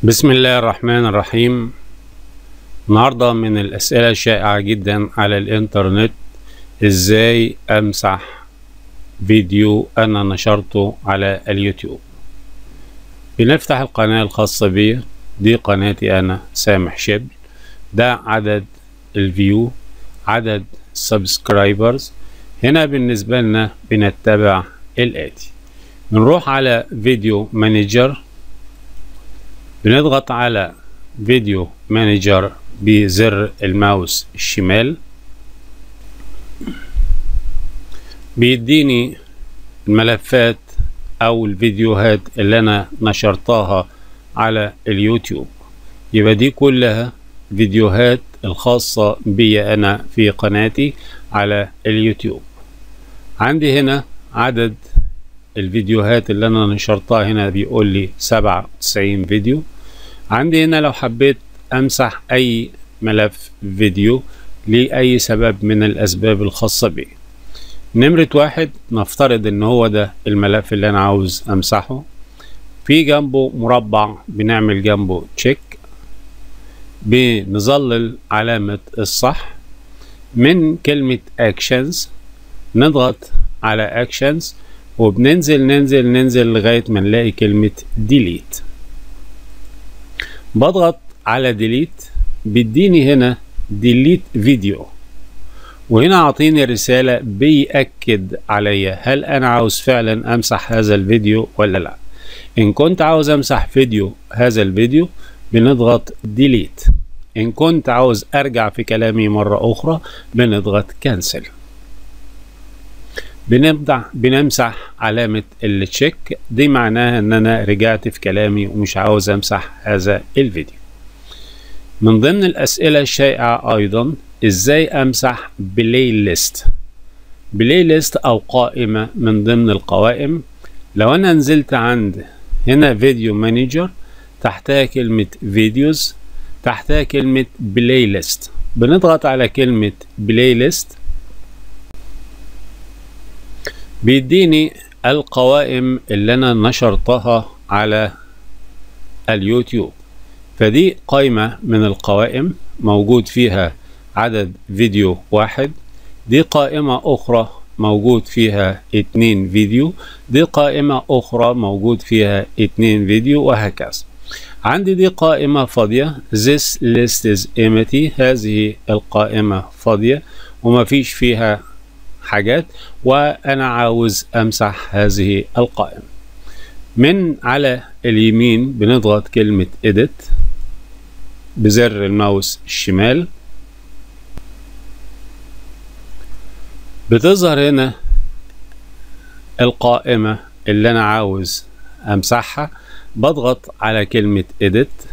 بسم الله الرحمن الرحيم النهاردة من الأسئلة الشائعة جدا على الإنترنت إزاي أمسح فيديو أنا نشرته على اليوتيوب بنفتح القناة الخاصة بي دي قناتي أنا سامح شبل ده عدد الفيو عدد السبسكرايبرز هنا بالنسبة لنا بنتبع الآتي بنروح على فيديو مانجر بنضغط على فيديو مانجر بزر الماوس الشمال بيديني الملفات او الفيديوهات اللي انا نشرتها على اليوتيوب يبقى دي كلها فيديوهات الخاصة بي انا في قناتي على اليوتيوب عندي هنا عدد الفيديوهات اللي انا نشرتها هنا بيقول لي 97 فيديو عندي هنا لو حبيت امسح اي ملف فيديو لأي سبب من الاسباب الخاصة بي نمرة واحد نفترض ان هو ده الملف اللي انا عاوز امسحه في جنبه مربع بنعمل جنبه تشيك بنظلل علامة الصح من كلمة actions نضغط على actions وبننزل ننزل ننزل لغاية ما نلاقي كلمة delete بضغط على delete بيديني هنا delete فيديو وهنا عاطيني رسالة بيأكد عليا هل أنا عاوز فعلا أمسح هذا الفيديو ولا لا إن كنت عاوز أمسح فيديو هذا الفيديو بنضغط delete إن كنت عاوز أرجع في كلامي مرة أخرى بنضغط cancel بنبدأ بنمسح علامة التشيك دي معناها ان انا رجعت في كلامي ومش عاوز امسح هذا الفيديو من ضمن الاسئلة الشائعة ايضا ازاي امسح بلاي ليست بلاي ليست او قائمة من ضمن القوائم لو انا نزلت عند هنا فيديو مانجر تحتها كلمة فيديوز تحتها كلمة بلاي ليست بنضغط على كلمة بلاي ليست بيديني القوائم اللي انا نشرتها على اليوتيوب فدي قائمة من القوائم موجود فيها عدد فيديو واحد دي قائمة اخرى موجود فيها اتنين فيديو دي قائمة اخرى موجود فيها اتنين فيديو وهكذا عندي دي قائمة فاضية this list is empty هذه القائمة فاضية ومفيش فيها حاجات وانا عاوز امسح هذه القائمة من على اليمين بنضغط كلمة edit بزر الماوس الشمال بتظهر هنا القائمة اللي انا عاوز امسحها بضغط على كلمة edit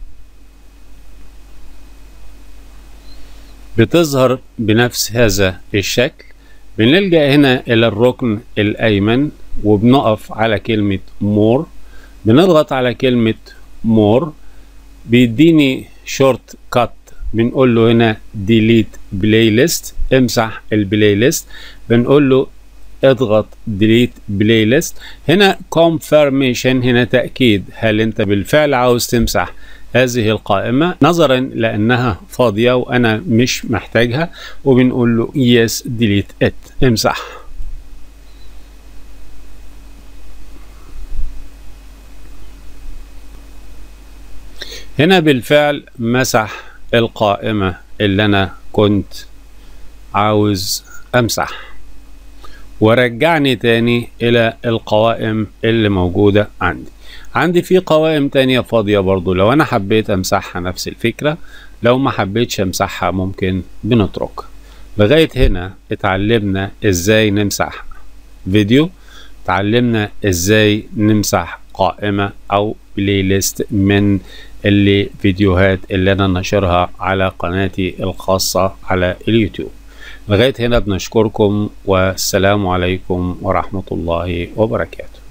بتظهر بنفس هذا الشكل بنلجأ هنا إلى الركن الأيمن وبنقف على كلمة مور بنضغط على كلمة مور بيديني شورت كات بنقول له هنا ديليت بلاي ليست امسح البلاي ليست بنقول له اضغط ديليت بلاي ليست هنا كونفirmation هنا تأكيد هل انت بالفعل عاوز تمسح هذه القائمة نظرا لأنها فاضية وأنا مش محتاجها وبنقول له yes delete it امسح هنا بالفعل مسح القائمة اللي أنا كنت عاوز أمسح ورجعني تاني إلى القوائم اللي موجودة عندي عندي في قوائم تانية فاضية برضو لو انا حبيت امسحها نفس الفكرة لو ما حبيتش امسحها ممكن بنتركها لغاية هنا اتعلمنا ازاي نمسح فيديو اتعلمنا ازاي نمسح قائمة او بلاي ليست من اللي فيديوهات اللي انا نشرها على قناتي الخاصة على اليوتيوب لغاية هنا بنشكركم والسلام عليكم ورحمة الله وبركاته